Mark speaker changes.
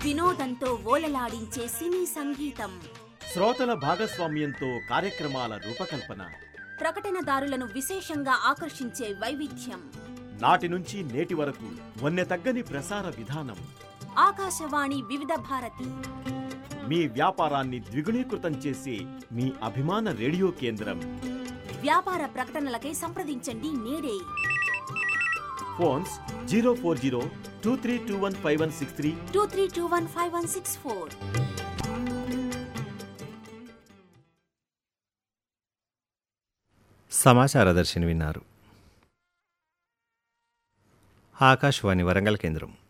Speaker 1: వినోదంతో ఓలలాడించే సినీ సంగీతం
Speaker 2: శ్రోతల భాగస్వామ్యంతో కార్యక్రమాల రూపకల్పన
Speaker 1: ప్రకటనదారులను విశేషంగా ఆకర్షించే వైవిధ్యం
Speaker 2: నాటి నుంచి నేటి వరకు వన్నె తగ్గని ప్రసార విధానం
Speaker 1: ఆకాశవాణి వివిధ భారతి
Speaker 2: మీ వ్యాపారాన్ని ద్విగుణీకృతం చేసే మీ అభిమాన రేడియో కేంద్రం
Speaker 1: వ్యాపార ప్రకటనలకై సంప్రదించండి నేడే
Speaker 2: phones zero four zero two three two one five one six three
Speaker 1: two three two one five one six four
Speaker 3: సమాచార దర్శిని విన్నారు ఆకాశవాణి వరంగల్ కేంద్రం